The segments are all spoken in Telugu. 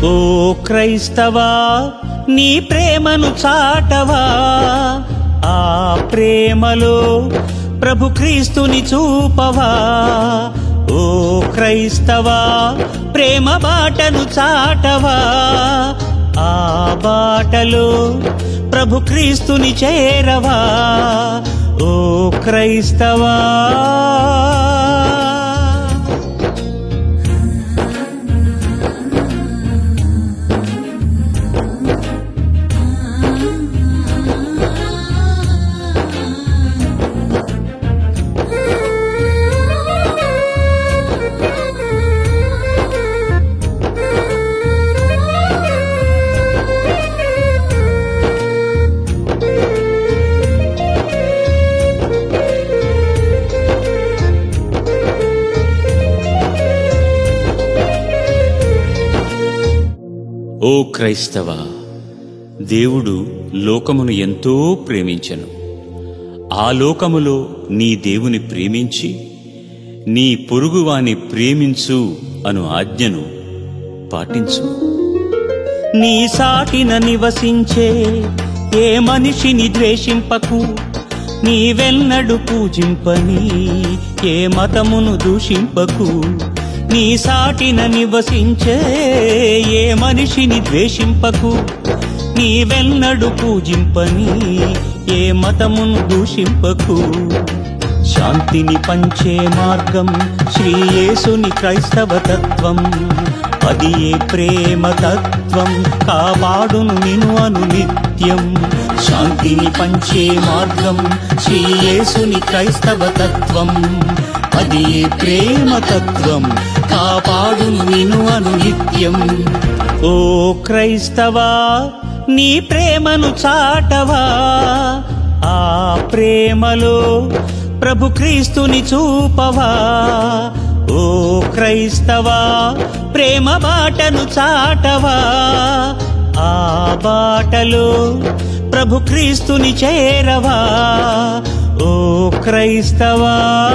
ఓ క్రైస్తవా నీ ప్రేమను చాటవా ఆ ప్రేమలో ప్రభు క్రీస్తుని చూపవా ఓ క్రైస్తవా ప్రేమ బాటను చాటవా ఆ బాటలో ప్రభు క్రీస్తుని చేరవా ఓ క్రైస్తవా ఓ క్రైస్తవ దేవుడు లోకమును ఎంతో ప్రేమించెను ఆ లోకములో నీ దేవుని ప్రేమించి నీ పొరుగువాని ప్రేమించు అను ఆజ్ఞను పాటించు నీ సాటిన నివసించే ఏ మనిషిని ద్వేషింపకు నీవెన్నడు పూజింపని ఏ మతమును దూషింపకు నీ సాటిన నివసించే ఏ మనిషిని ద్వేషింపకు నీవెన్నడు పూజింపని ఏ మతమును దూషింపకు శాంతిని పంచే మార్గం శ్రీయేసుని క్రైస్తవ తత్వం అది ఏ ప్రేమ తత్వం కాపాడును నిను అను నిత్యం శాంతిని పంచే మార్గం శ్రీయేసుని క్రైస్తవ తత్వం అది ఏ ప్రేమ తత్వం కాపాడును నిను అను నిత్యం ఓ క్రైస్తవా నీ ప్రేమను చాటవా ఆ ప్రేమలో ప్రభు క్రీస్తుని చూపవా ఓ క్రైస్తవా ప్రేమ బాటను చాటవా ఆ బాటలో ప్రభు క్రీస్తుని చేరవా ఓ క్రైస్తవా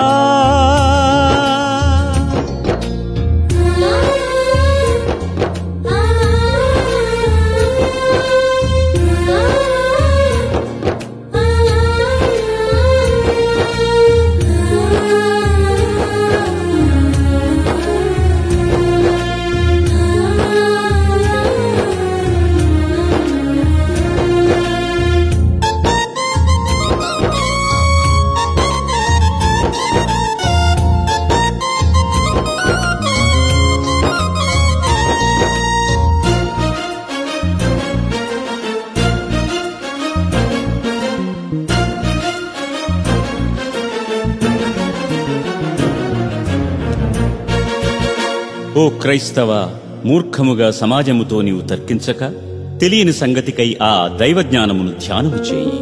ఓ క్రైస్తవ మూర్ఖముగా సమాజముతో నీవు తర్కించక తెలియని సంగతికై ఆ దైవజ్ఞానమును ధ్యానము చేయి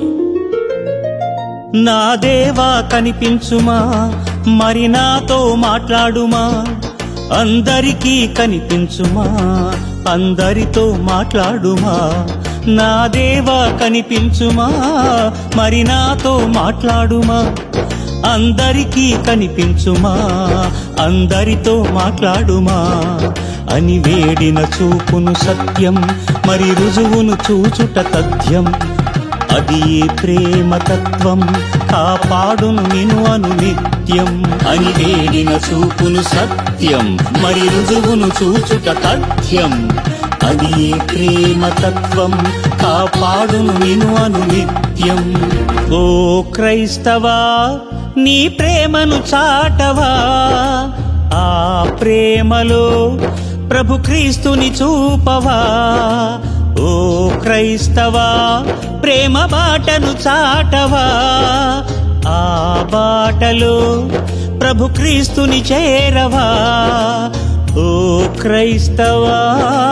నా దేవా కనిపించుమా మరి నాతో మాట్లాడుమా అందరికీ కనిపించుమా అందరితో మాట్లాడుమా నా దేవా కనిపించుమా మరి నాతో మాట్లాడుమా అందరికీ కనిపించుమా అందరితో మాట్లాడుమా అని వేడిన చూపును సత్యం మరి రుజువును చూచుట తథ్యం అది ఏ ప్రేమ తత్వం కాపాడును నిను అను నిత్యం అని వేడిన చూపును సత్యం మరి రుజువును చూచుట తథ్యం అది ఏ ప్రేమ తత్వం కాపాడును నిను అను నిత్యం ఓ క్రైస్తవా నీ ప్రేమను చాటవా ఆ ప్రేమలో ప్రభు క్రీస్తుని చూపవా ఓ క్రైస్తవా ప్రేమ బాటను చాటవా ఆ బాటలో ప్రభు క్రీస్తుని చేరవా ఓ క్రైస్తవా